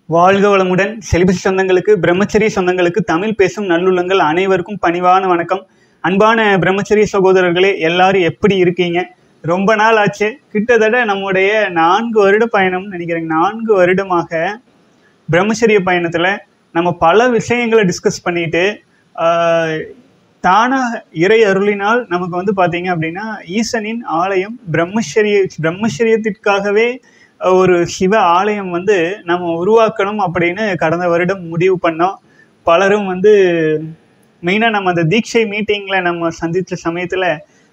வாழ்க வளமுடன் செலிபசி சொந்தங்களுக்கு பிரம்மச்சரிய சொந்தங்களுக்கு தமிழ் பேசும் நல்லுள்ளங்கள் அனைவருக்கும் பணிவான வணக்கம் அன்பான பிரம்மச்சரிய சகோதரர்களே எல்லாரும் எப்படி இருக்கீங்க ரொம்ப நாள் ஆச்சு கிட்டத்தட்ட நம்முடைய நான்கு வருட பயணம் நினைக்கிறேன் நான்கு வருடமாக பிரம்மச்சரிய பயணத்தில் நம்ம பல விஷயங்களை டிஸ்கஸ் பண்ணிட்டு ஆஹ், தானாக இறை அருளினால் நமக்கு வந்து பார்த்தீங்க அப்படின்னா ஈசனின் ஆலயம் பிரம்மச்சரிய பிரம்மச்சரியத்திற்காகவே ஒரு சிவ ஆலயம் வந்து நம்ம உருவாக்கணும் அப்படின்னு கடந்த வருடம் முடிவு பண்ணோம் பலரும் வந்து மெயினாக நம்ம அந்த தீட்சை மீட்டிங்கில் நம்ம சந்தித்த சமயத்தில்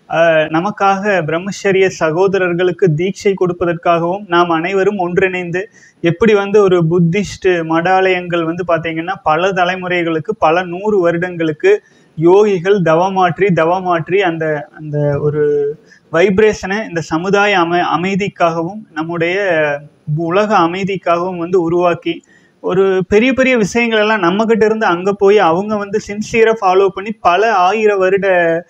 நமக்காக பிரம்மச்சரிய சகோதரர்களுக்கு தீட்சை கொடுப்பதற்காகவும் நாம் அனைவரும் ஒன்றிணைந்து எப்படி வந்து ஒரு புத்திஸ்ட் மடாலயங்கள் வந்து பார்த்தீங்கன்னா பல தலைமுறைகளுக்கு பல நூறு வருடங்களுக்கு யோகிகள் தவமாற்றி தவமாற்றி அந்த அந்த ஒரு வைப்ரேஷனை இந்த சமுதாய அமை அமைதிக்காகவும் நம்முடைய உலக அமைதிக்காகவும் வந்து உருவாக்கி ஒரு பெரிய பெரிய விஷயங்கள் எல்லாம் நம்மக்கிட்ட இருந்து அங்கே போய் அவங்க வந்து சின்சியராக ஃபாலோ பண்ணி பல ஆயிரம் வருட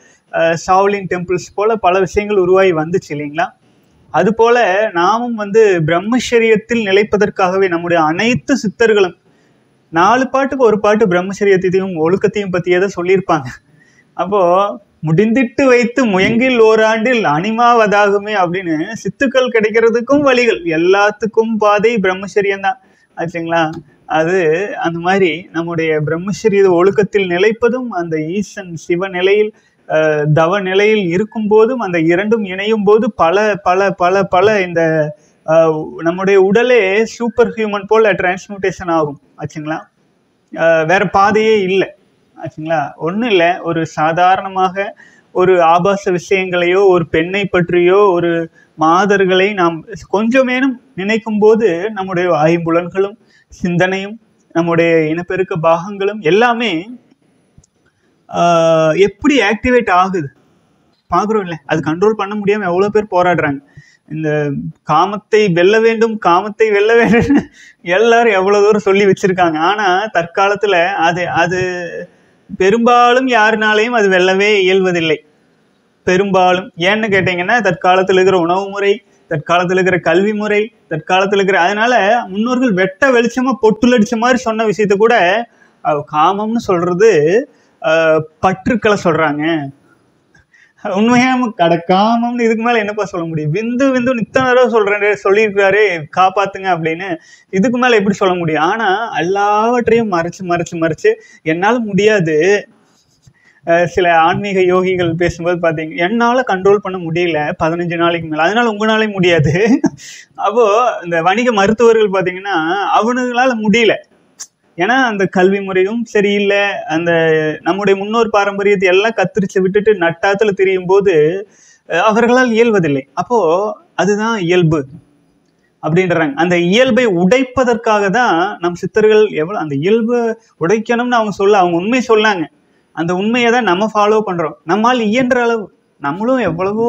சாவ்லின் டெம்பிள்ஸ் போல பல விஷயங்கள் உருவாகி வந்துச்சு இல்லைங்களா அதுபோல நாமும் வந்து பிரம்மச்சரியத்தில் நிலைப்பதற்காகவே நம்முடைய அனைத்து சித்தர்களும் நாலு பாட்டுக்கு ஒரு பாட்டு பிரம்மச்சரியத்தையும் ஒழுக்கத்தையும் பற்றியே தான் சொல்லியிருப்பாங்க அப்போ முடிந்திட்டு வைத்து முயங்கில் ஓராண்டில் அனிமாவதாகுமே அப்படின்னு சித்துக்கள் கிடைக்கிறதுக்கும் வழிகள் எல்லாத்துக்கும் பாதை பிரம்மச்சரியம் தான் ஆச்சுங்களா அது அந்த மாதிரி நம்முடைய பிரம்மச்சரிய ஒழுக்கத்தில் நிலைப்பதும் அந்த ஈசன் சிவ நிலையில் அஹ், தவ நிலையில் இருக்கும் போதும் அந்த இரண்டும் இணையும் போது பல பல பல பல இந்த அஹ், நம்முடைய உடலே சூப்பர் ஹியூமன் போல டிரான்ஸ்மியூட்டேஷன் ஆகும் ஆச்சுங்களா அஹ், வேற பாதையே இல்லை ஆச்சுங்களா ஒன்றும் இல்லை ஒரு சாதாரணமாக ஒரு ஆபாச விஷயங்களையோ ஒரு பெண்ணை பற்றியோ ஒரு மாதர்களை நாம் கொஞ்சமேனும் நினைக்கும் போது நம்முடைய ஐம்புலன்களும் சிந்தனையும் நம்முடைய இனப்பெருக்க பாகங்களும் எல்லாமே ஆஹ், எப்படி ஆக்டிவேட் ஆகுது பார்க்குறோம் இல்லை அது கண்ட்ரோல் பண்ண முடியாமல் எவ்வளோ பேர் போராடுறாங்க இந்த காமத்தை வெல்ல வேண்டும் காமத்தை வெல்ல வேண்டும் எல்லாரும் எவ்வளோ தூரம் சொல்லி வச்சிருக்காங்க ஆனால் தற்காலத்தில் அது அது பெரும்பாலும் யாருனாலையும் அது வெல்லவே இயல்வதில்லை பெரும்பாலும் ஏன்னு கேட்டிங்கன்னா தற்காலத்தில் இருக்கிற உணவு முறை தற்காலத்தில் இருக்கிற கல்வி முறை தற்காலத்தில் இருக்கிற அதனால முன்னோர்கள் வெட்ட வெளிச்சமாக பொட்டுலடிச்ச மாதிரி சொன்ன விஷயத்த கூட அஹ், காமம்னு சொல்றது அஹ், பற்றுக்களை சொல்றாங்க உண்மையாம கட காமம்னு இதுக்கு மேல என்னப்பா சொல்ல முடியும் விந்து விந்து இத்தனை தடவை சொல்றேன் சொல்லியிருக்காரு காப்பாத்துங்க அப்படின்னு இதுக்கு மேல எப்படி சொல்ல முடியும் ஆனா எல்லாவற்றையும் மறைச்சு மறைச்சு மறைச்சு என்னால முடியாது அஹ் சில ஆன்மீக யோகிகள் பேசும்போது பார்த்தீங்க என்னால் கண்ட்ரோல் பண்ண முடியல பதினஞ்சு நாளைக்கு மேலே அதனால உங்களாலே முடியாது அப்போ இந்த வணிக மருத்துவர்கள் பார்த்தீங்கன்னா அவனுங்களால முடியல ஏன்னா அந்த கல்வி முறையும் சரியில்லை அந்த நம்முடைய முன்னோர் பாரம்பரியத்தை எல்லாம் கத்திரிச்சு விட்டுட்டு நட்டாத்துல திரியும் போது அஹ் அவர்களால் இயல்வதில்லை அப்போ அதுதான் இயல்பு அப்படின்றாங்க அந்த இயல்பை உடைப்பதற்காக தான் நம் சித்தர்கள் எவ்வளோ அந்த இயல்பை உடைக்கணும்னு அவங்க சொல்ல அவங்க உண்மை சொன்னாங்க அந்த உண்மையை தான் நம்ம ஃபாலோ பண்றோம் நம்மால் இயன்ற அளவு நம்மளும் எவ்வளவோ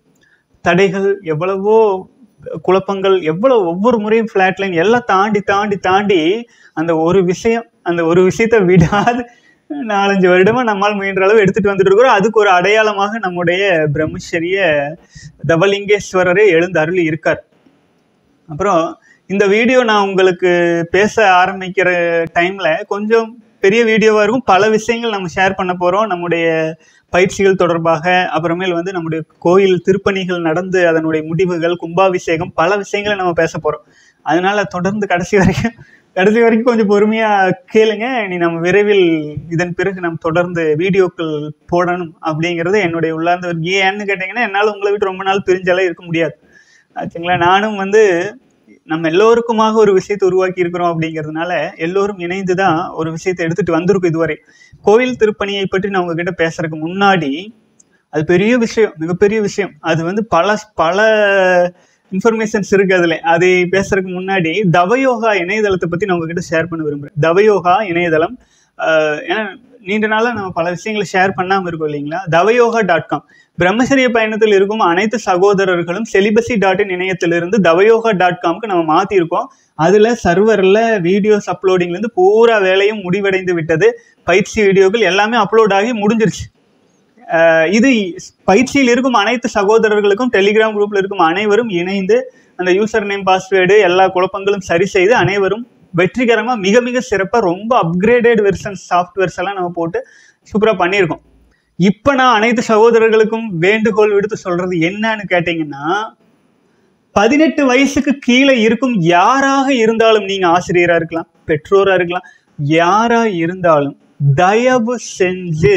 தடைகள் எவ்வளவோ குழப்பங்கள் எவ்வளவு ஒவ்வொரு முறையும் ஃப்ளாட் லைன் எல்லாம் தாண்டி தாண்டி தாண்டி அந்த ஒரு விஷயம் அந்த ஒரு விஷயத்தை விடாது நாலஞ்சு வருடமா நம்மால் முயன்ற அளவு எடுத்துட்டு வந்துட்டு இருக்கிறோம் அதுக்கு ஒரு அடையாளமாக நம்முடைய பிரம்மச்சரிய தவலிங்கேஸ்வரரே எழுந்து அருளி இருக்கார் அப்புறம் இந்த வீடியோ நான் உங்களுக்கு பேச ஆரம்பிக்கிற டைம்ல கொஞ்சம் பெரிய வீடியோவாக இருக்கும் பல விஷயங்கள் நம்ம ஷேர் பண்ண போகிறோம் நம்முடைய பயிற்சிகள் தொடர்பாக அப்புறமேல் வந்து நம்முடைய கோயில் திருப்பணிகள் நடந்து அதனுடைய முடிவுகள் கும்பாபிஷேகம் பல விஷயங்களை நம்ம பேச போகிறோம் அதனால தொடர்ந்து கடைசி வரைக்கும் கடைசி வரைக்கும் கொஞ்சம் பொறுமையாக கேளுங்க நீ நம்ம விரைவில் இதன் பிறகு நம்ம தொடர்ந்து வீடியோக்கள் போடணும் அப்படிங்கிறது என்னுடைய உள்ளார்ந்த ஒரு ஏன்னு கேட்டிங்கன்னா என்னால் உங்களை விட்டு ரொம்ப நாள் பிரிஞ்செல்லாம் இருக்க முடியாது ஆச்சுங்களா நானும் வந்து நம்ம எல்லோருக்குமாக ஒரு விஷயத்தை உருவாக்கி இருக்கிறோம் அப்படிங்கிறதுனால எல்லோரும் இணைந்து தான் ஒரு விஷயத்தை எடுத்துட்டு வந்திருக்கும் இதுவரை கோயில் திருப்பணியை பற்றி நான் உங்ககிட்ட பேசுறதுக்கு முன்னாடி அது பெரிய விஷயம் மிகப்பெரிய விஷயம் அது வந்து பல பல இன்ஃபர்மேஷன்ஸ் இருக்கு அதுல அதை பேசுறதுக்கு முன்னாடி தவயோகா இணையதளத்தை பத்தி நான் உங்ககிட்ட ஷேர் பண்ண விரும்புறேன் தவயோகா இணையதளம் ஆஹ் ஏன்னா நீண்ட நாளாக நம்ம பல விஷயங்களை ஷேர் பண்ணாமல் இருக்கோம் இல்லைங்களா தவயோகா டாட் காம் பிரம்மச்சரிய பயணத்தில் இருக்கும் அனைத்து சகோதரர்களும் செலிபசி டாட் இன் இணையத்திலிருந்து தவயோகா டாட் காம்க்கு நம்ம மாற்றிருக்கோம் அதில் சர்வரில் வீடியோஸ் அப்லோடிங்லேருந்து பூரா வேலையும் முடிவடைந்து விட்டது பயிற்சி வீடியோக்கள் எல்லாமே அப்லோட் ஆகி முடிஞ்சிருச்சு அஹ் இது பயிற்சியில் இருக்கும் அனைத்து சகோதரர்களுக்கும் டெலிகிராம் குரூப்ல இருக்கும் அனைவரும் இணைந்து அந்த யூசர் நேம் பாஸ்வேர்டு எல்லா குழப்பங்களும் சரி செய்து அனைவரும் வெற்றிகரமாக மிக மிக சிறப்பாக ரொம்ப அப்கிரேடட் வெர்ஷன் சாஃப்ட்வேர்ஸ் எல்லாம் நம்ம போட்டு சூப்பராக பண்ணியிருக்கோம் இப்போ நான் அனைத்து சகோதரர்களுக்கும் வேண்டுகோள் விடுத்து சொல்றது என்னன்னு கேட்டிங்கன்னா பதினெட்டு வயசுக்கு கீழே இருக்கும் யாராக இருந்தாலும் நீங்க ஆசிரியரா இருக்கலாம் பெற்றோரா இருக்கலாம் யாரா இருந்தாலும் தயவு செஞ்சு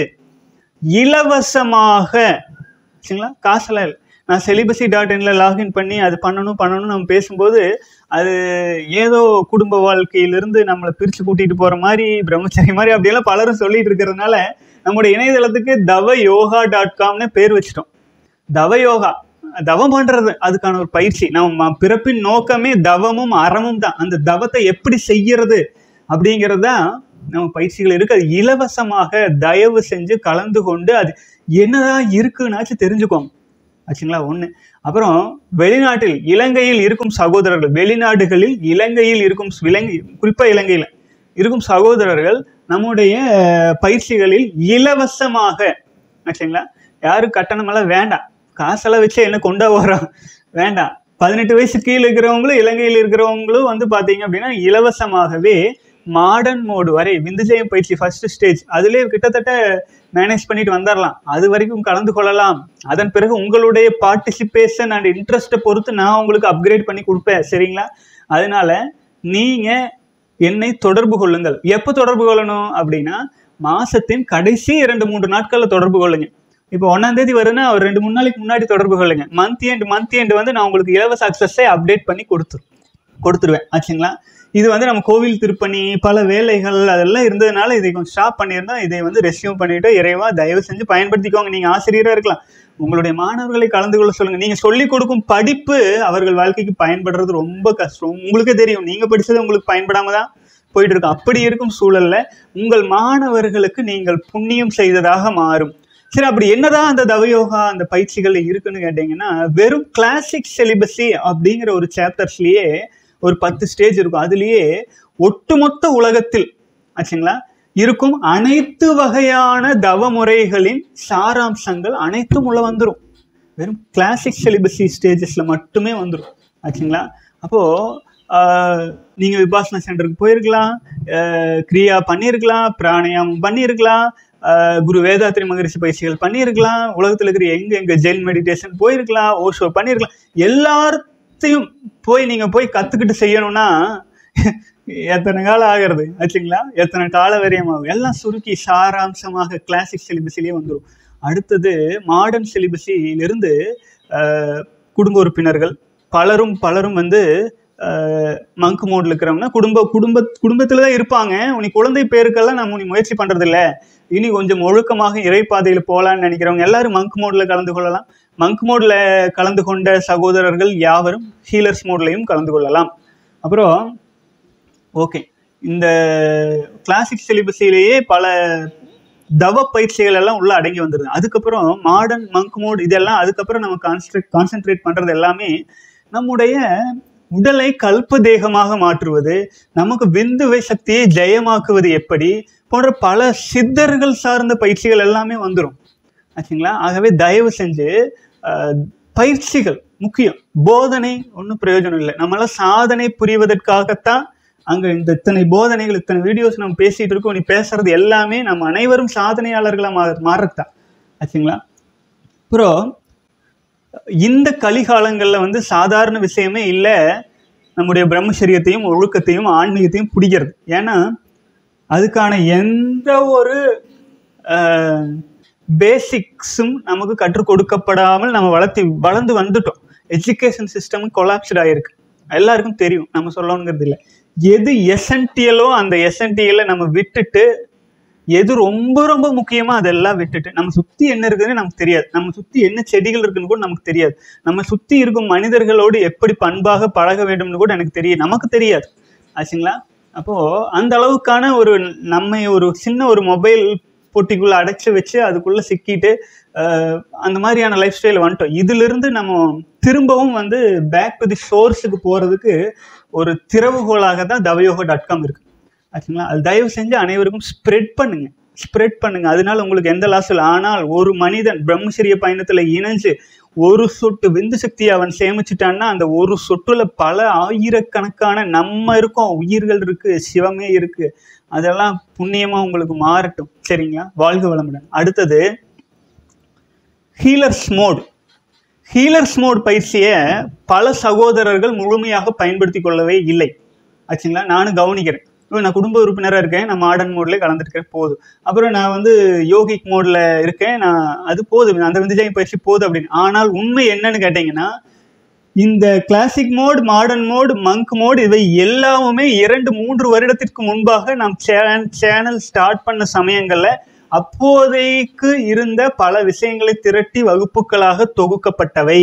இலவசமாக சரிங்களா காசெல்லாம் இல்லை நான் செலிபஸி டாட் இன்ல லாகின் பண்ணி அது பண்ணணும் பண்ணணும் நம்ம பேசும்போது அது ஏதோ குடும்ப வாழ்க்கையிலிருந்து நம்மளை பிரித்து கூட்டிட்டு போற மாதிரி பிரம்மச்சரி மாதிரி அப்படியெல்லாம் பலரும் சொல்லிட்டு இருக்கிறதுனால நம்முடைய இணையதளத்துக்கு தவ யோகா டாட் காம்னு பேர் வச்சிட்டோம் தவ யோகா தவம் பண்றது அதுக்கான ஒரு பயிற்சி நம்ம பிறப்பின் நோக்கமே தவமும் அறமும் தான் அந்த தவத்தை எப்படி செய்யறது அப்படிங்கிறது தான் நம்ம பயிற்சிகள் இருக்கு அது இலவசமாக தயவு செஞ்சு கலந்து கொண்டு அது என்னதான் இருக்குன்னாச்சும் தெரிஞ்சுக்கோங்க ஆச்சுங்களா ஒண்ணு அப்புறம் வெளிநாட்டில் இலங்கையில் இருக்கும் சகோதரர்கள் வெளிநாடுகளில் இலங்கையில் இருக்கும் இலங்கை குறிப்பா இலங்கையில இருக்கும் சகோதரர்கள் நம்முடைய பயிற்சிகளில் இலவசமாக ஆச்சுங்களா யாரும் கட்டணமெல்லாம் வேண்டாம் காசெல்லாம் வச்சு என்ன கொண்டா வரோம் வேண்டாம் பதினெட்டு வயசு கீழே இருக்கிறவங்களும் இலங்கையில் இருக்கிறவங்களும் வந்து பார்த்தீங்க அப்படின்னா இலவசமாகவே மாடர்ன் மோடு வரை விந்துஜயம் பயிற்சி ஃபர்ஸ்ட் ஸ்டேஜ் அதுலேயே கிட்டத்தட்ட மேனேஜ் பண்ணிட்டு வந்துடலாம் அது வரைக்கும் கலந்து கொள்ளலாம் அதன் பிறகு உங்களுடைய பார்ட்டிசிபேஷன் அண்ட் இன்ட்ரெஸ்ட்டை பொறுத்து நான் உங்களுக்கு அப்கிரேட் பண்ணி கொடுப்பேன் சரிங்களா அதனால நீங்க என்னை தொடர்பு கொள்ளுங்கள் எப்போ தொடர்பு கொள்ளணும் அப்படின்னா மாசத்தின் கடைசி இரண்டு மூன்று நாட்களில் தொடர்பு கொள்ளுங்க இப்போ ஒன்னாம் தேதி வருதுன்னா ஒரு ரெண்டு மூணு நாளைக்கு முன்னாடி தொடர்பு கொள்ளுங்க மந்த் எண்ட் மந்த் எண்ட் வந்து நான் உங்களுக்கு இலவச அக்சஸை அப்டேட் பண்ணி கொடுத்துரு கொடுத்துருவேன் ஆச்சுங்களா இது வந்து நம்ம கோவில் திருப்பணி பல வேலைகள் அதெல்லாம் இருந்ததுனால இதை கொஞ்சம் ஸ்டாப் பண்ணியிருந்தோம் இதை வந்து ரெஸ்யூம் பண்ணிட்டு இறைவா தயவு செஞ்சு பயன்படுத்திக்கோங்க நீங்க ஆசிரியரா இருக்கலாம் உங்களுடைய மாணவர்களை கலந்து கொள்ள சொல்லுங்க நீங்க சொல்லிக் கொடுக்கும் படிப்பு அவர்கள் வாழ்க்கைக்கு பயன்படுறது ரொம்ப கஷ்டம் உங்களுக்கே தெரியும் நீங்க படிச்சது உங்களுக்கு பயன்படாம தான் போயிட்டு இருக்கும் அப்படி இருக்கும் சூழல்ல உங்கள் மாணவர்களுக்கு நீங்கள் புண்ணியம் செய்ததாக மாறும் சரி அப்படி என்னதான் அந்த தவயோகா அந்த பயிற்சிகள் இருக்குன்னு கேட்டீங்கன்னா வெறும் கிளாசிக் செலிபஸி அப்படிங்கிற ஒரு சாப்டர்ஸ்லயே ஒரு பத்து ஸ்டேஜ் இருக்கும் அதுலயே ஒட்டுமொத்த உலகத்தில் ஆச்சுங்களா இருக்கும் அனைத்து வகையான தவ முறைகளின் சாராம்சங்கள் அனைத்தும் உள்ள வந்துடும் வெறும் கிளாசிக் செலிபஸி ஸ்டேஜஸ்ல மட்டுமே வந்துடும் ஆச்சுங்களா அப்போ ஆஹ், நீங்க விபாசனா சென்டருக்கு போயிருக்கலாம் ஆஹ், கிரியா பண்ணியிருக்கலாம் பிராணாயாமம் பண்ணியிருக்கலாம் ஆஹ், குரு வேதாத்ரி மகரிஷி பயிற்சிகள் பண்ணியிருக்கலாம் உலகத்துல இருக்கிற எங்க எங்க ஜெயில் மெடிடேஷன் போயிருக்கலாம் ஓஷோ பண்ணியிருக்கலாம் எல்லாத்தையும் போய் நீங்க போய் கத்துக்கிட்டு செய்யணும்னா எத்தனை காலம் ஆகிறது ஆச்சுங்களா எத்தனை கால வரையும் ஆகும் எல்லாம் சுருக்கி சாராம்சமாக கிளாசிக் சிலிபஸிலேயே வந்துடும் அடுத்தது மாடர்ன் சிலிபஸிலிருந்து குடும்ப உறுப்பினர்கள் பலரும் பலரும் வந்து மங்க் மோட்ல இருக்கிறவங்க குடும்ப குடும்ப குடும்பத்துல தான் இருப்பாங்க உனி குழந்தை பேருக்கெல்லாம் நம்ம உனி முயற்சி பண்றது இல்ல இனி கொஞ்சம் ஒழுக்கமாக இறைப்பாதையில போலான்னு நினைக்கிறவங்க எல்லாரும் மங்க் மோட்ல கலந்து கொள்ளலாம் மங்க் மோட்ல கலந்து கொண்ட சகோதரர்கள் யாவரும் ஹீலர்ஸ் மோட்லையும் கலந்து கொள்ளலாம் அப்புறம் ஓகே இந்த கிளாசிக் சிலிபஸிலேயே பல தவ பயிற்சிகள் எல்லாம் உள்ள அடங்கி வந்துருது அதுக்கப்புறம் மாடர்ன் மங்க் மோட் இதெல்லாம் அதுக்கப்புறம் நம்ம கான்சன்ட்ரேட் கான்சென்ட்ரேட் பண்றது எல்லாமே நம்முடைய உடலை கல்ப தேகமாக மாற்றுவது நமக்கு விந்துவை சக்தியை ஜெயமாக்குவது எப்படி போன்ற பல சித்தர்கள் சார்ந்த பயிற்சிகள் எல்லாமே வந்துடும் ஆச்சுங்களா ஆகவே தயவு செஞ்சு அஹ், பயிற்சிகள் முக்கியம் போதனை ஒன்றும் பிரயோஜனம் இல்லை நம்மளாம் சாதனை புரிவதற்காகத்தான் அங்க இந்த இத்தனை போதனைகள் இத்தனை வீடியோஸ் நம்ம பேசிட்டு இருக்கோம் நீ பேசுறது எல்லாமே நம்ம அனைவரும் சாதனையாளர்களா மா மாறத்தான் ஆச்சுங்களா அப்புறம் இந்த கலிகாலங்கள்ல வந்து சாதாரண விஷயமே இல்லை நம்முடைய பிரம்மச்சரியத்தையும் ஒழுக்கத்தையும் ஆன்மீகத்தையும் பிடிக்கிறது ஏன்னா அதுக்கான எந்த ஒரு பேசிக்ஸும் நமக்கு கற்றுக் கொடுக்கப்படாமல் நம்ம வளர்த்தி வளர்ந்து வந்துட்டோம் எஜுகேஷன் சிஸ்டம் கொலாப்ஸ்ட் ஆயிருக்கு எல்லாருக்கும் தெரியும் நம்ம சொல்லணுங்கிறது இல்லை எது எசன்டியலோ அந்த எசன்டியலை நம்ம விட்டுட்டு எது ரொம்ப ரொம்ப முக்கியமா அதெல்லாம் விட்டுட்டு நம்ம சுத்தி என்ன இருக்குதுன்னு நமக்கு தெரியாது நம்ம சுத்தி என்ன செடிகள் இருக்குன்னு கூட நமக்கு தெரியாது நம்ம சுத்தி இருக்கும் மனிதர்களோடு எப்படி பண்பாக பழக வேண்டும்னு கூட எனக்கு தெரியும் நமக்கு தெரியாது ஆச்சுங்களா அப்போ அந்த அளவுக்கான ஒரு நம்மை ஒரு சின்ன ஒரு மொபைல் பொட்டிக்குள்ள அடைச்சு வச்சு அதுக்குள்ள சிக்கிட்டு அஹ், அந்த மாதிரியான லைஃப் ஸ்டைல் வந்துட்டோம் இதுல இருந்து நம்ம திரும்பவும் வந்து பேக் டு தி சோர்ஸுக்கு போறதுக்கு ஒரு திறவுகோலாக தான் தவயோகா டாட் காம் இருக்கு ஆச்சுங்களா அது தயவு செஞ்சு அனைவருக்கும் ஸ்ப்ரெட் பண்ணுங்க ஸ்ப்ரெட் பண்ணுங்க அதனால உங்களுக்கு எந்த லாஸ் இல்லை ஆனால் ஒரு மனிதன் பிரம்மச்சரிய பயணத்துல இணைஞ்சு ஒரு சொட்டு விந்து சக்தியை அவன் சேமிச்சிட்டான்னா அந்த ஒரு சொட்டுல பல ஆயிரக்கணக்கான நம்ம இருக்கோம் உயிர்கள் இருக்கு சிவமே இருக்கு அதெல்லாம் புண்ணியமா உங்களுக்கு மாறட்டும் சரிங்களா வாழ்க வளமுடன் அடுத்தது ஹீலர்ஸ் மோட் ஹீலர்ஸ் மோட் பயிற்சியை பல சகோதரர்கள் முழுமையாக பயன்படுத்தி கொள்ளவே இல்லை ஆச்சுங்களா நானும் கவனிக்கிறேன் இப்போ நான் குடும்ப உறுப்பினராக இருக்கேன் நான் மாடர்ன் மோட்லேயே கலந்துருக்கேன் போதும் அப்புறம் நான் வந்து யோகிக் மோடில் இருக்கேன் நான் அது போதும் அந்த விந்துஜய பயிற்சி போதும் அப்படின்னு ஆனால் உண்மை என்னன்னு கேட்டிங்கன்னா இந்த classic mode modern mode monk mode இவை எல்லாமுமே இரண்டு மூன்று வருடத்திற்கு முன்பாக நாம் சேனல் சேனல் ஸ்டார்ட் பண்ண சமயங்களில் அப்போதைக்கு இருந்த பல விஷயங்களை திரட்டி வகுப்புகளாக தொகுக்கப்பட்டவை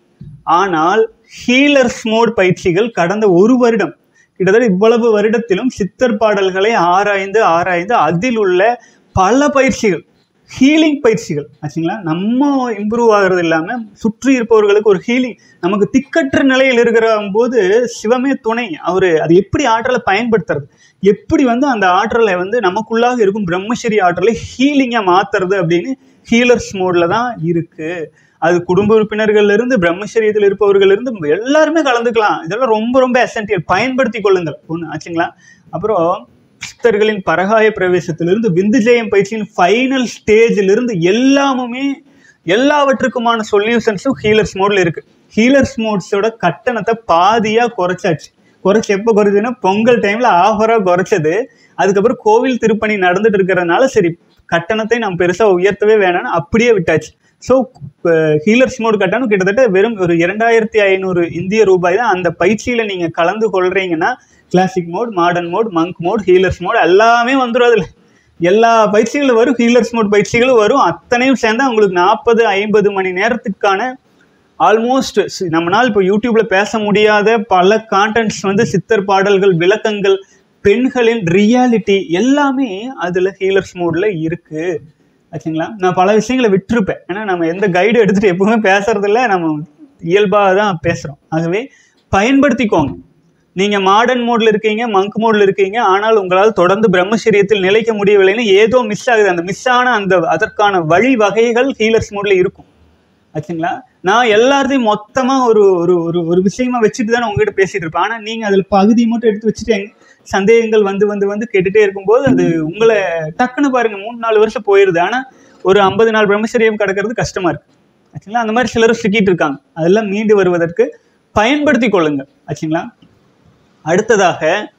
ஆனால் ஹீலர்ஸ் மோட் பயிற்சிகள் கடந்த ஒரு வருடம் கிட்டத்தட்ட இவ்வளவு வருடத்திலும் சித்தர் பாடல்களை ஆராய்ந்து ஆராய்ந்து அதில் உள்ள பல பயிற்சிகள் ஹீலிங் பயிற்சிகள் ஆச்சுங்களா நம்ம இம்ப்ரூவ் ஆகிறது இல்லாமல் சுற்றி இருப்பவர்களுக்கு ஒரு ஹீலிங் நமக்கு திக்கற்ற நிலையில் இருக்கிற போது சிவமே துணை அவர் அது எப்படி ஆற்றலை பயன்படுத்துறது எப்படி வந்து அந்த ஆற்றலை வந்து நமக்குள்ளாக இருக்கும் பிரம்மச்சரி ஆற்றலை ஹீலிங்காக மாற்றுறது அப்படின்னு ஹீலர்ஸ் மோடில் தான் இருக்குது அது குடும்ப உறுப்பினர்கள்ல இருந்து பிரம்மச்சரியத்தில் இருப்பவர்கள் இருந்து எல்லாருமே கலந்துக்கலாம் இதெல்லாம் ரொம்ப ரொம்ப எசென்டியல் பயன்படுத்தி கொள்ளுங்கள் ஒன்று ஆச்சுங்களா அப்புறம் சித்தர்களின் பரகாய பிரவேசத்திலிருந்து விந்துஜெயம் பயிற்சியின் ஃபைனல் ஸ்டேஜிலிருந்து எல்லாமுமே எல்லாவற்றுக்குமான சொல்யூஷன்ஸும் ஹீலர்ஸ் மோடில் இருக்கு ஹீலர்ஸ் மோட்ஸோட கட்டணத்தை பாதியாக குறைச்சாச்சு குறைச்சி எப்போ குறைச்சதுன்னா பொங்கல் டைமில் ஆஃபராக குறைச்சது அதுக்கப்புறம் கோவில் திருப்பணி நடந்துட்டு இருக்கிறதுனால சரி கட்டணத்தை நம்ம பெருசாக உயர்த்தவே வேணாம்னு அப்படியே விட்டாச்சு ஸோ ஹீலர்ஸ் மோட் கட்டணம் கிட்டத்தட்ட வெறும் ஒரு இரண்டாயிரத்தி ஐநூறு இந்திய ரூபாய் தான் அந்த பயிற்சியில் நீங்கள் கலந்து கொள்றீங்கன்னா classic mode modern mode monk mode healers mode எல்லாமே வந்துடும் அதில் எல்லா பயிற்சிகளும் வரும் ஹீலர்ஸ் மோட் பயிற்சிகளும் வரும் அத்தனையும் சேர்ந்தா உங்களுக்கு நாற்பது ஐம்பது மணி நேரத்துக்கான ஆல்மோஸ்ட் நம்மளால் இப்போ யூடியூப்ல பேச முடியாத பல கான்டென்ட்ஸ் வந்து சித்தர் பாடல்கள் விளக்கங்கள் பெண்களின் ரியாலிட்டி எல்லாமே அதில் ஹீலர்ஸ் மோடில் இருக்கு ஆச்சுங்களா நான் பல விஷயங்களை விட்டுருப்பேன் ஏன்னா நம்ம எந்த கைடு எடுத்துகிட்டு எப்பவுமே பேசுறதில்ல நம்ம இயல்பாக தான் பேசுகிறோம் ஆகவே பயன்படுத்திக்கோங்க நீங்கள் மாடர்ன் மோடில் இருக்கீங்க மங்க் மோடில் இருக்கீங்க ஆனால் உங்களால் தொடர்ந்து பிரம்மச்சரியத்தில் நிலைக்க முடியவில்லைன்னு ஏதோ மிஸ் ஆகுது அந்த மிஸ் ஆன அந்த அதற்கான வழி வகைகள் ஹீலர்ஸ் மோடில் இருக்கும் ஆச்சுங்களா நான் எல்லாத்தையும் மொத்தமாக ஒரு ஒரு ஒரு ஒரு விஷயமா வச்சுட்டு தான் உங்ககிட்ட பேசிட்டு இருப்பேன் ஆனால் நீங்கள் அதில் பகுதி மட்டும் எடுத்து வச்சுட்டு எங்க சந்தேகங்கள் வந்து வந்து வந்து கேட்டுட்டே இருக்கும்போது அது உங்களை டக்குன்னு பாருங்க மூணு நாலு வருஷம் போயிடுது ஆனால் ஒரு ஐம்பது நாள் பிரம்மச்சரியம் கிடக்கிறது கஷ்டமா இருக்கு ஆச்சுங்களா அந்த மாதிரி சிலரும் சிக்கிட்டு இருக்காங்க அதெல்லாம் மீண்டு வருவதற்கு பயன்படுத்தி கொள்ளுங்க ஆச்சுங்களா அடுத்ததாக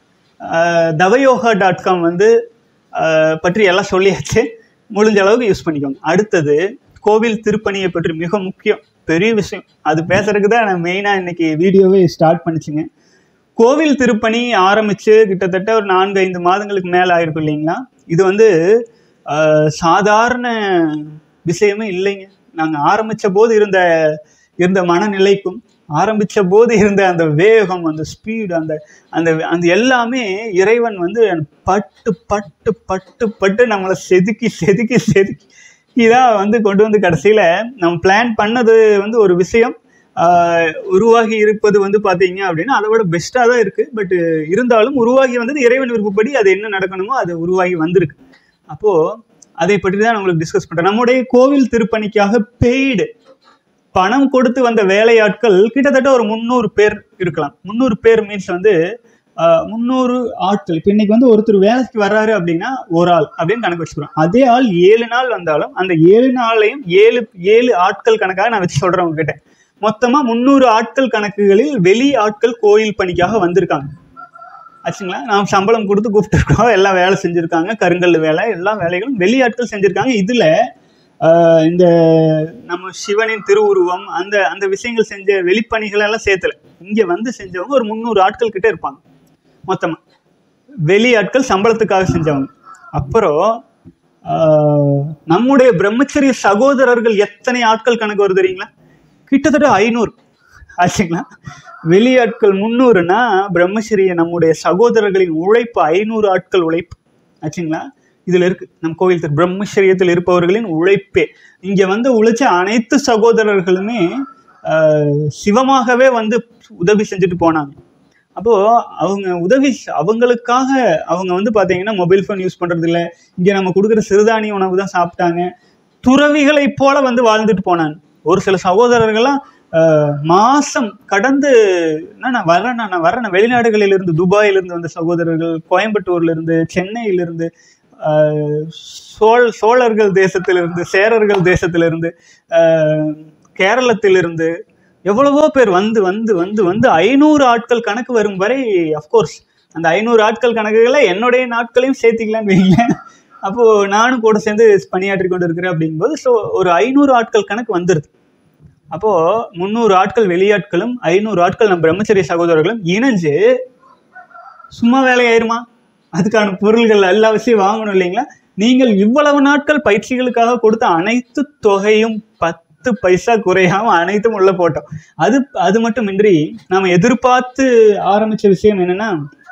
தவயோகா டாட் காம் வந்து அஹ், பற்றி எல்லாம் சொல்லியாச்சு முடிஞ்ச அளவுக்கு யூஸ் பண்ணிக்கோங்க அடுத்தது கோவில் திருப்பணியை பற்றி மிக முக்கியம் பெரிய விஷயம் அது பேசுறதுக்கு தான் நான் மெயினாக இன்னைக்கு வீடியோவே ஸ்டார்ட் பண்ணிச்சுங்க கோவில் திருப்பணி ஆரம்பிச்சு கிட்டத்தட்ட ஒரு நான்கு ஐந்து மாதங்களுக்கு மேலே ஆயிருக்கும் இல்லைங்களா இது வந்து அஹ், சாதாரண விஷயமே இல்லைங்க நாங்கள் ஆரம்பித்த போது இருந்த இருந்த மனநிலைக்கும் ஆரம்பித்த போது இருந்த அந்த வேகம் அந்த ஸ்பீடு அந்த அந்த அந்த எல்லாமே இறைவன் வந்து பட்டு பட்டு பட்டு பட்டு நம்மளை செதுக்கி செதுக்கி செதுக்கி இதான் வந்து கொண்டு வந்து கடைசியில் நம்ம பிளான் பண்ணது வந்து ஒரு விஷயம் ஆஹ் உருவாகி இருப்பது வந்து பார்த்தீங்க அப்படின்னா அதை விட பெஸ்ட்டாக தான் இருக்குது பட் இருந்தாலும் உருவாகி வந்தது இறைவன் விருப்பப்படி அது என்ன நடக்கணுமோ அது உருவாகி வந்திருக்கு அப்போது அதை பற்றி தான் நான் உங்களுக்கு டிஸ்கஸ் பண்ணுறேன் நம்முடைய கோவில் திருப்பணிக்காக பெய்டு பணம் கொடுத்து வந்த வேலையாட்கள் கிட்டத்தட்ட ஒரு முந்நூறு பேர் இருக்கலாம் முந்நூறு பேர் மீன்ஸ் வந்து முந்நூறு ஆட்கள் இப்போ இன்னைக்கு வந்து ஒருத்தர் வேலைக்கு வர்றாரு அப்படின்னா ஒரு ஆள் அப்படின்னு கணக்கு வச்சுக்கிறோம் அதே ஆள் ஏழு நாள் வந்தாலும் அந்த ஏழு நாளையும் ஏழு ஏழு ஆட்கள் கணக்காக நான் வச்சு சொல்கிறேன் உங்ககிட்ட மொத்தமாக முந்நூறு ஆட்கள் கணக்குகளில் வெளி ஆட்கள் கோயில் பணிக்காக வந்திருக்காங்க ஆச்சுங்களா நாம் சம்பளம் கொடுத்து கூப்பிட்டுருக்கோம் எல்லாம் வேலை செஞ்சுருக்காங்க கருங்கல் வேலை எல்லா வேலைகளும் வெளி ஆட்கள் செஞ்சுருக்காங்க இதில் இந்த நம்ம சிவனின் திருவுருவம் அந்த அந்த விஷயங்கள் செஞ்ச வெளிப்பணிகள் எல்லாம் சேர்த்தல இங்கே வந்து செஞ்சவங்க ஒரு முந்நூறு ஆட்கள் கிட்ட இருப்பாங்க மொத்தமாக வெளி ஆட்கள் சம்பளத்துக்காக செஞ்சவங்க அப்புறம் ஆஹ், நம்முடைய பிரம்மச்சரிய சகோதரர்கள் எத்தனை ஆட்கள் கணக்கு வருது தெரியுங்களா கிட்டத்தட்ட ஐநூறு ஆச்சுங்களா வெளியாட்கள் முந்நூறுனா பிரம்மச்சரிய நம்முடைய சகோதரர்களின் உழைப்பு ஐநூறு ஆட்கள் உழைப்பு ஆச்சுங்களா இதுல இருக்கு நம் கோவில் திரு பிரம்மச்சரியத்தில் இருப்பவர்களின் உழைப்பே இங்க வந்து உழைச்ச அனைத்து சகோதரர்களுமே ஆஹ், சிவமாகவே வந்து உதவி செஞ்சுட்டு போனாங்க அப்போ அவங்க உதவி செ- அவங்களுக்காக அவங்க வந்து பாத்தீங்கன்னா மொபைல் ஃபோன் யூஸ் பண்றது இல்ல இங்க நம்ம கொடுக்குற சிறுதானிய உணவு தான் சாப்பிட்டாங்க துறவிகளைப் போல வந்து வாழ்ந்துட்டு போனாங்க ஒரு சில சகோதரர்கள்லாம் ஆஹ், மாசம் கடந்து "அண்ணா, நான் வரேன் நான் வரேன் வெளிநாடுகளில் இருந்து துபாயில இருந்து வந்த சகோதரர்கள் கோயம்புத்தூர்ல இருந்து சென்னையில இருந்து ஆஹ், சோழ் சோழர்கள் தேசத்திலிருந்து சேரர்கள் தேசத்திலிருந்து ஆஹ், கேரளத்திலிருந்து எவ்வளவோ பேர் வந்து வந்து வந்து வந்து ஐநூறு ஆட்கள் கணக்கு வரும் வரை அஃப்கோர்ஸ் அந்த ஐநூறு ஆட்கள் கணக்குகளை என்னுடைய நாட்களையும் சேர்த்திக்கலான்னு வைங்களேன் அப்போ நானும் கூட சேர்ந்து பணியாற்றி கொண்டு இருக்கிறேன் அப்படிங்கும்போது ஸோ ஒரு ஐநூறு ஆட்கள் கணக்கு வந்துருது அப்போ முந்நூறு ஆட்கள் வெளியாட்களும் ஐநூறு ஆட்கள் நம்ம பிரம்மச்சரிய சகோதரர்களும் இணைஞ்சு சும்மா வேலையாயிருமா அதுக்கான பொருள்கள் எல்லா விஷயம் வாங்கணும் இல்லைங்களா நீங்கள் இவ்வளவு நாட்கள் பயிற்சிகளுக்காக கொடுத்த அனைத்து தொகையும் பத்து பைசா குறையாம அனைத்தும் உள்ள போட்டோம் அது அது மட்டுமின்றி நாம எதிர்பார்த்து ஆரம்பிச்ச விஷயம் என்னன்னா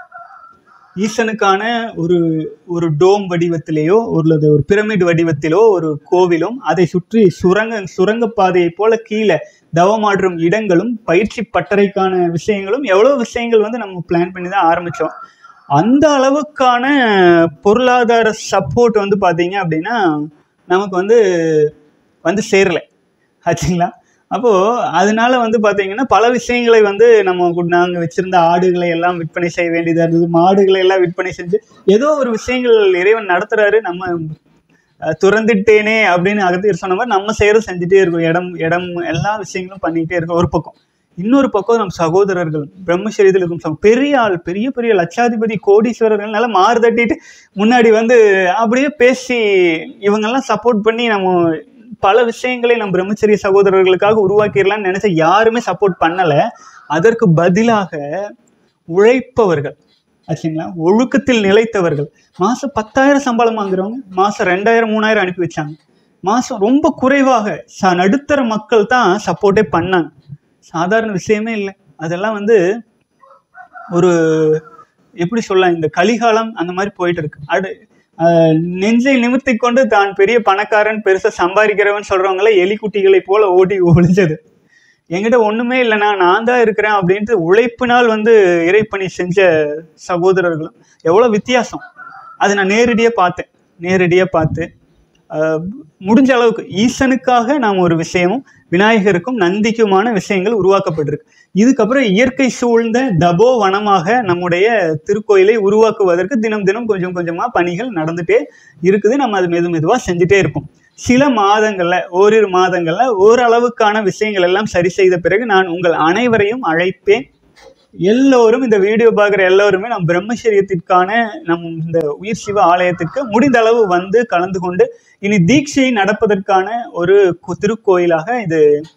ஈசனுக்கான ஒரு ஒரு டோம் வடிவத்திலேயோ அல்லது ஒரு பிரமிட் வடிவத்திலோ ஒரு கோவிலும் அதை சுற்றி சுரங்க சுரங்கப்பாதையை போல கீழே தவமாற்றும் இடங்களும் பயிற்சி பட்டறைக்கான விஷயங்களும் எவ்வளோ விஷயங்கள் வந்து நம்ம பிளான் பண்ணி தான் ஆரம்பித்தோம் அந்த அளவுக்கான பொருளாதார சப்போர்ட் வந்து பார்த்தீங்க அப்படின்னா நமக்கு வந்து வந்து சேரலை ஆச்சுங்களா அப்போது அதனால வந்து பார்த்தீங்கன்னா பல விஷயங்களை வந்து நம்ம நாங்கள் வச்சுருந்த ஆடுகளை எல்லாம் விற்பனை செய்ய வேண்டியதாக இருந்தது மாடுகளை எல்லாம் விற்பனை செஞ்சு ஏதோ ஒரு விஷயங்கள் இறைவன் நடத்துகிறாரு நம்ம அஹ், துறந்துட்டேனே அப்படின்னு அகத்தியர் சொன்ன மாதிரி நம்ம செய்கிறது செஞ்சுட்டே இருக்கோம் இடம் இடம் எல்லா விஷயங்களும் பண்ணிக்கிட்டே இருக்கோம் ஒரு பக்கம் இன்னொரு பக்கம் நம் சகோதரர்கள் பிரம்மசரீரத்தில் இருக்கும் சகோ- பெரிய ஆள் பெரிய பெரிய லட்சாதிபதி கோடீஸ்வரர்கள்னால மாறு தட்டிட்டு முன்னாடி வந்து அப்படியே பேசி இவங்கெல்லாம் சப்போர்ட் பண்ணி நம்ம பல விஷயங்களை நம் பிரம்மச்சரிய சகோதரர்களுக்காக உருவாக்கிடலாம்னு நினைச்ச யாருமே சப்போர்ட் பண்ணல அதற்கு பதிலாக உழைப்பவர்கள் ஆச்சுங்களா ஒழுக்கத்தில் நிலைத்தவர்கள் மாசம் பத்தாயிரம் சம்பளம் வாங்குறவங்க மாசம் ரெண்டாயிரம் மூணாயிரம் அனுப்பி வச்சாங்க மாசம் ரொம்ப குறைவாக ச நடுத்தர மக்கள் தான் சப்போர்ட்டே பண்ணாங்க சாதாரண விஷயமே இல்லை அதெல்லாம் வந்து ஒரு எப்படி சொல்லலாம் இந்த கலிகாலம் அந்த மாதிரி போயிட்டு இருக்கு அடு ஆஹ் நெஞ்சை நிமிர்த்தி கொண்டு தான் பெரிய பணக்காரன் பெருசா சம்பாதிக்கிறவன் சொல்றவங்கள எலிக்குட்டிகளை போல ஓடி ஒளிஞ்சது என்கிட்ட ஒண்ணுமே இல்லைண்ணா நான் தான் இருக்கிறேன் அப்படின்ட்டு உழைப்பினால் வந்து இறைப்பணி செஞ்ச சகோதரர்களும் எவ்வளோ வித்தியாசம் அதை நான் நேரடியாக பார்த்தேன் நேரடியாக பார்த்து ஆஹ் முடிஞ்ச அளவுக்கு ஈசனுக்காக நாம் ஒரு விஷயமும் விநாயகருக்கும் நந்திக்குமான விஷயங்கள் உருவாக்கப்பட்டிருக்கு இதுக்கப்புறம் இயற்கை சூழ்ந்த தபோ வனமாக நம்முடைய திருக்கோயிலை உருவாக்குவதற்கு தினம் தினம் கொஞ்சம் கொஞ்சமா பணிகள் நடந்துட்டே இருக்குது நம்ம அது மெது மெதுவா செஞ்சுட்டே இருப்போம் சில மாதங்கள்ல ஓரிரு மாதங்கள்ல ஓரளவுக்கான விஷயங்கள் எல்லாம் சரி செய்த பிறகு நான் உங்கள் அனைவரையும் அழைப்பேன் எல்லோரும் இந்த வீடியோ பார்க்குற எல்லோருமே நம் பிரம்மச்சரியத்திற்கான நம் இந்த உயிர் சிவ ஆலயத்துக்கு முடிந்த அளவு வந்து கலந்து கொண்டு இனி தீட்சை நடப்பதற்கான ஒரு கு- திருக்கோயிலாக இது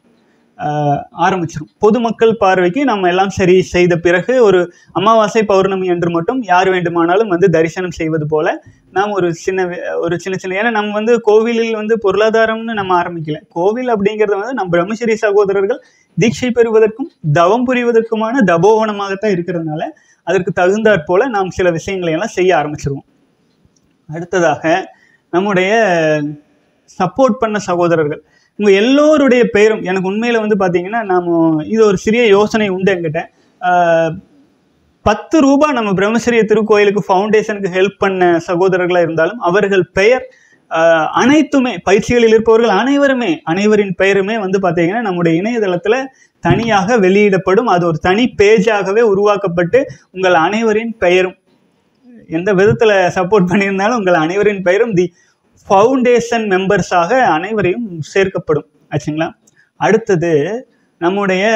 ஆஹ், ஆரம்பிச்சிரும் பொதுமக்கள் பார்வைக்கு நம்ம எல்லாம் சரி செய்த பிறகு ஒரு அமாவாசை பௌர்ணமி என்று மட்டும் யார் வேண்டுமானாலும் வந்து தரிசனம் செய்வது போல நாம் ஒரு சின்ன வி- ஒரு சின்ன சின்ன ஏன்னா நம்ம வந்து கோவிலில் வந்து பொருளாதாரம்னு நம்ம ஆரம்பிக்கல கோவில் அப்படிங்கிறது வந்து நம் பிரம்மச்சரி சகோதரர்கள் தீட்சை பெறுவதற்கும் தவம் புரிவதற்குமான தபோவனமாகத்தான் இருக்கிறதுனால அதற்கு தகுந்தாற் போல நாம் சில விஷயங்களை எல்லாம் செய்ய ஆரம்பிச்சிருவோம் அடுத்ததாக நம்முடைய சப்போர்ட் பண்ண சகோதரர்கள் உங்க எல்லோருடைய பெயரும் எனக்கு உண்மையில வந்து பாத்தீங்கன்னா நாம இது ஒரு சிறிய யோசனை உண்டு என்கிட்ட ஆஹ், பத்து ரூபாய் நம்ம பிரம்மச்சரிய திருக்கோயிலுக்கு ஃபவுண்டேஷனுக்கு ஹெல்ப் பண்ண சகோதரர்களா இருந்தாலும் அவர்கள் பெயர் ஆஹ், அனைத்துமே பயிற்சிகளில் இருப்பவர்கள் அனைவருமே அனைவரின் பெயருமே வந்து பாத்தீங்கன்னா நம்முடைய இணையதளத்துல தனியாக வெளியிடப்படும் அது ஒரு தனி பேஜாகவே உருவாக்கப்பட்டு உங்கள் அனைவரின் பெயரும் எந்த விதத்துல சப்போர்ட் பண்ணியிருந்தாலும் உங்கள் அனைவரின் பெயரும் தி ஃபவுண்டேஷன் மெம்பர்ஸாக அனைவரையும் சேர்க்கப்படும் ஆச்சுங்களா அடுத்தது நம்முடைய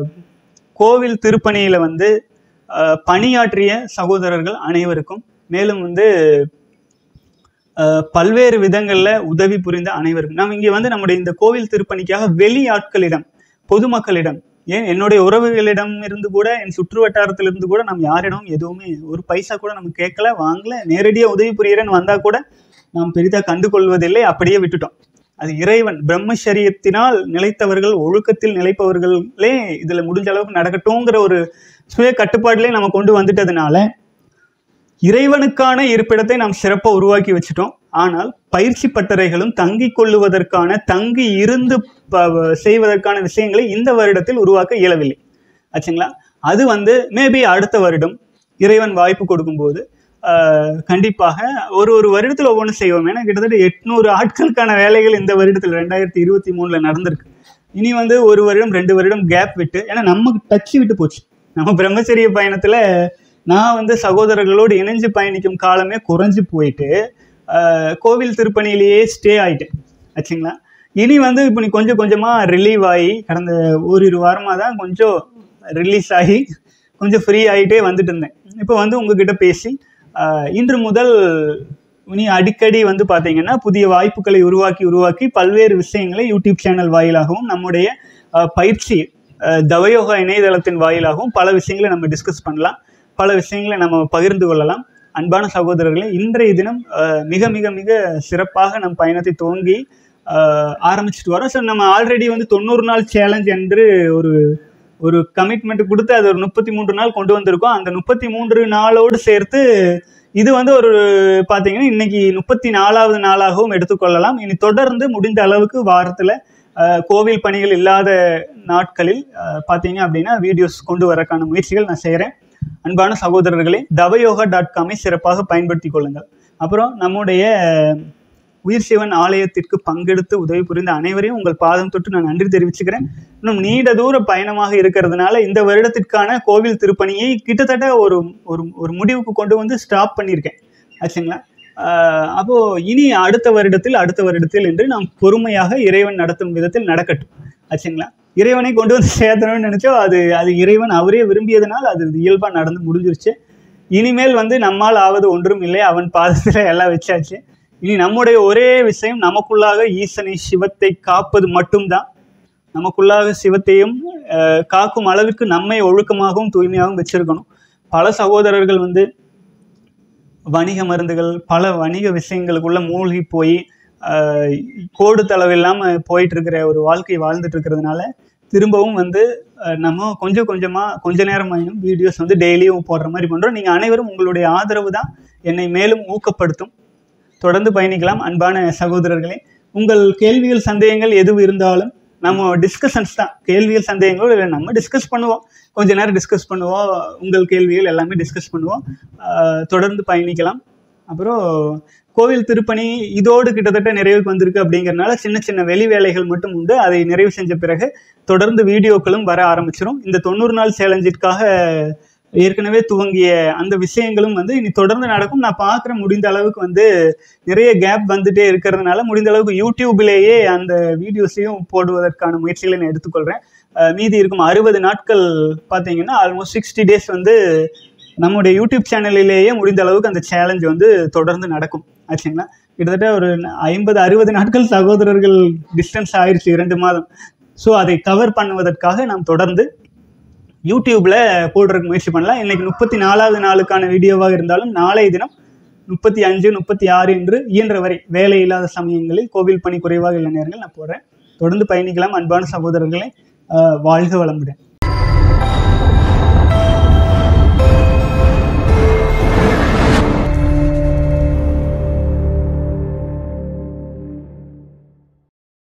கோவில் திருப்பணியில வந்து அஹ், பணியாற்றிய சகோதரர்கள் அனைவருக்கும் மேலும் வந்து அஹ், பல்வேறு விதங்கள்ல உதவி புரிந்த அனைவருக்கும் நாம் இங்கே வந்து நம்முடைய இந்த கோவில் திருப்பணிக்காக வெளி ஆட்களிடம் பொதுமக்களிடம் ஏன் என்னுடைய உறவுகளிடம் இருந்து கூட என் சுற்று வட்டாரத்துல இருந்து கூட நாம் யாரிடமும் எதுவுமே ஒரு பைசா கூட நம்ம கேட்கல வாங்கல நேரடியாக உதவி புரியறேன்னு வந்தா கூட நாம் பெரிதாக கண்டு கொள்வதில்லை அப்படியே விட்டுட்டோம் அது இறைவன் பிரம்மச்சரியத்தினால் நிலைத்தவர்கள் ஒழுக்கத்தில் நிலைப்பவர்களே இதுல முடிஞ்ச அளவுக்கு நடக்கட்டும்ங்கிற ஒரு சுய கட்டுப்பாட்டிலே நம்ம கொண்டு வந்துட்டதுனால இறைவனுக்கான இருப்பிடத்தை நாம் சிறப்பாக உருவாக்கி வச்சுட்டோம் ஆனால் பயிற்சி பட்டறைகளும் தங்கிக் கொள்ளுவதற்கான தங்கி இருந்து ப- செய்வதற்கான விஷயங்களை இந்த வருடத்தில் உருவாக்க இயலவில்லை ஆச்சுங்களா அது வந்து மேபி அடுத்த வருடம் இறைவன் வாய்ப்பு கொடுக்கும்போது ஆஹ், கண்டிப்பாக ஒரு ஒரு வருடத்தில் ஒவ்வொன்று செய்வோம் ஏன்னா கிட்டத்தட்ட எட்நூறு ஆட்களுக்கான வேலைகள் இந்த வருடத்தில் ரெண்டாயிரத்தி இருபத்தி மூணுல நடந்திருக்கு இனி வந்து ஒரு வருடம் ரெண்டு வருடம் கேப் விட்டு ஏன்னா நமக்கு டச் விட்டு போச்சு நம்ம பிரம்மச்சரிய பயணத்தில் நான் வந்து சகோதரர்களோடு இணைஞ்சு பயணிக்கும் காலமே குறைஞ்சு போயிட்டு ஆஹ், கோவில் திருப்பணியிலேயே ஸ்டே ஆயிட்டேன் ஆச்சுங்களா இனி வந்து இப்போ நீ கொஞ்சம் கொஞ்சமாக ரிலீவ் ஆகி கடந்த ஓரிரு வாரமாக தான் கொஞ்சம் ரிலீஸ் ஆகி கொஞ்சம் ஃப்ரீ ஆகிட்டே வந்துட்டு இருந்தேன் இப்போ வந்து உங்ககிட்ட பேசி ஆஹ், இன்று முதல் இனி அடிக்கடி வந்து பார்த்தீங்கன்னா புதிய வாய்ப்புகளை உருவாக்கி உருவாக்கி பல்வேறு விஷயங்களை யூடியூப் சேனல் வாயிலாகவும் நம்முடைய ஆஹ், பயிற்சி ஆஹ், தவயோகா இணையதளத்தின் வாயிலாகவும் பல விஷயங்களை நம்ம டிஸ்கஸ் பண்ணலாம் பல விஷயங்களை நம்ம பகிர்ந்து கொள்ளலாம் அன்பான சகோதரர்களே இன்றைய தினம் ஆஹ், மிக மிக மிக சிறப்பாக நம் பயணத்தை துவங்கி ஆஹ், ஆரம்பிச்சிட்டு வரோம் ஸோ நம்ம ஆல்ரெடி வந்து தொண்ணூறு நாள் சேலஞ்ச் என்று ஒரு ஒரு கமிட்மெண்ட் கொடுத்து அது ஒரு முப்பத்தி மூன்று நாள் கொண்டு வந்திருக்கோம் அந்த முப்பத்தி மூன்று நாளோடு சேர்த்து இது வந்து ஒரு பார்த்தீங்கன்னா இன்னைக்கு முப்பத்தி நாலாவது நாளாகவும் எடுத்துக்கொள்ளலாம் இனி தொடர்ந்து முடிந்த அளவுக்கு வாரத்தில் கோவில் பணிகள் இல்லாத நாட்களில் அஹ், பார்த்தீங்க அப்படின்னா வீடியோஸ் கொண்டு வரக்கான முயற்சிகள் நான் செய்கிறேன் அன்பான சகோதரர்களே தவயோகா டாட் காமை சிறப்பாக பயன்படுத்தி கொள்ளுங்கள் அப்புறம் நம்முடைய உயிர் சிவன் ஆலயத்திற்கு பங்கெடுத்து உதவி புரிந்த அனைவரையும் உங்கள் பாதம் தொட்டு நான் நன்றி தெரிவிச்சுக்கிறேன் இன்னும் நீண்ட தூர பயணமாக இருக்கிறதுனால இந்த வருடத்திற்கான கோவில் திருப்பணியை கிட்டத்தட்ட ஒரு ஒரு ஒரு முடிவுக்கு கொண்டு வந்து ஸ்டாப் பண்ணியிருக்கேன் ஆச்சுங்களா ஆஹ் அப்போ இனி அடுத்த வருடத்தில் அடுத்த வருடத்தில் என்று நாம் பொறுமையாக இறைவன் நடத்தும் விதத்தில் நடக்கட்டும் ஆச்சுங்களா இறைவனை கொண்டு வந்து சேர்த்தணும்னு நினைச்சோம் அது அது இறைவன் அவரே விரும்பியதனால் அது இயல்பா நடந்து முடிஞ்சிருச்சு இனிமேல் வந்து நம்மால் ஆவது ஒன்றும் இல்லை அவன் பாதத்துல எல்லாம் வச்சாச்சு இனி நம்முடைய ஒரே விஷயம் நமக்குள்ளாக ஈசனை சிவத்தை காப்பது மட்டும்தான் நமக்குள்ளாக சிவத்தையும் அஹ், காக்கும் அளவுக்கு நம்மை ஒழுக்கமாகவும் தூய்மையாகவும் வச்சிருக்கணும் பல சகோதரர்கள் வந்து வணிக மருந்துகள் பல வணிக விஷயங்களுக்குள்ள மூழ்கி போய் ஆஹ், கோடு தளவு இல்லாமல் போயிட்டு இருக்கிற ஒரு வாழ்க்கை வாழ்ந்துட்டு இருக்கிறதுனால திரும்பவும் வந்து ஆஹ், நம்ம கொஞ்சம் கொஞ்சமாக கொஞ்ச நேரம் ஆயினும் வீடியோஸ் வந்து டெய்லியும் போடுற மாதிரி பண்ணுறோம் நீங்கள் அனைவரும் உங்களுடைய ஆதரவு தான் என்னை மேலும் ஊக்கப்படுத்தும் தொடர்ந்து பயணிக்கலாம் அன்பான சகோதரர்களே உங்கள் கேள்விகள் சந்தேகங்கள் எதுவும் இருந்தாலும் நம்ம டிஸ்கஷன்ஸ் தான் கேள்விகள் சந்தேகங்களோ இல்லை நம்ம டிஸ்கஸ் பண்ணுவோம் கொஞ்ச நேரம் டிஸ்கஸ் பண்ணுவோம் உங்கள் கேள்விகள் எல்லாமே டிஸ்கஸ் பண்ணுவோம் ஆஹ் தொடர்ந்து பயணிக்கலாம் அப்புறம் கோவில் திருப்பணி இதோடு கிட்டத்தட்ட நிறைவுக்கு வந்திருக்கு அப்படிங்கறனால சின்ன சின்ன வெளி வேலைகள் மட்டும் உண்டு அதை நிறைவு செஞ்ச பிறகு தொடர்ந்து வீடியோக்களும் வர ஆரம்பிச்சிரும் இந்த தொண்ணூறு நாள் சேலஞ்சிற்காக ஏற்கனவே துவங்கிய அந்த விஷயங்களும் வந்து இனி தொடர்ந்து நடக்கும் நான் பார்க்குற முடிந்த அளவுக்கு வந்து நிறைய கேப் வந்துட்டே இருக்கிறதுனால முடிந்த அளவுக்கு யூடியூபிலேயே அந்த வீடியோஸையும் போடுவதற்கான முயற்சிகளை நான் எடுத்துக்கொள்கிறேன் அஹ் மீதி இருக்கும் அறுபது நாட்கள் பார்த்தீங்கன்னா ஆல்மோஸ்ட் சிக்ஸ்டி டேஸ் வந்து நம்முடைய யூடியூப் சேனலிலேயே முடிந்த அளவுக்கு அந்த சேலஞ்ச் வந்து தொடர்ந்து நடக்கும் ஆச்சுங்களா கிட்டத்தட்ட ஒரு ஐம்பது அறுபது நாட்கள் சகோதரர்கள் டிஸ்டன்ஸ் ஆயிடுச்சு இரண்டு மாதம் ஸோ அதை கவர் பண்ணுவதற்காக நாம் தொடர்ந்து யூடியூப்ல போடுறதுக்கு முயற்சி பண்ணலாம் இன்னைக்கு முப்பத்தி நாலாவது நாளுக்கான வீடியோவாக இருந்தாலும் நாளைய தினம் முப்பத்தி அஞ்சு முப்பத்தி ஆறு என்று இயன்ற வரை வேலை இல்லாத சமயங்களில் கோவில் பணி குறைவாக உள்ள நேரங்கள் நான் போடுறேன் தொடர்ந்து பயணிக்கலாம் அன்பான சகோதரர்களே ஆஹ் வாழ்க வளமுடன்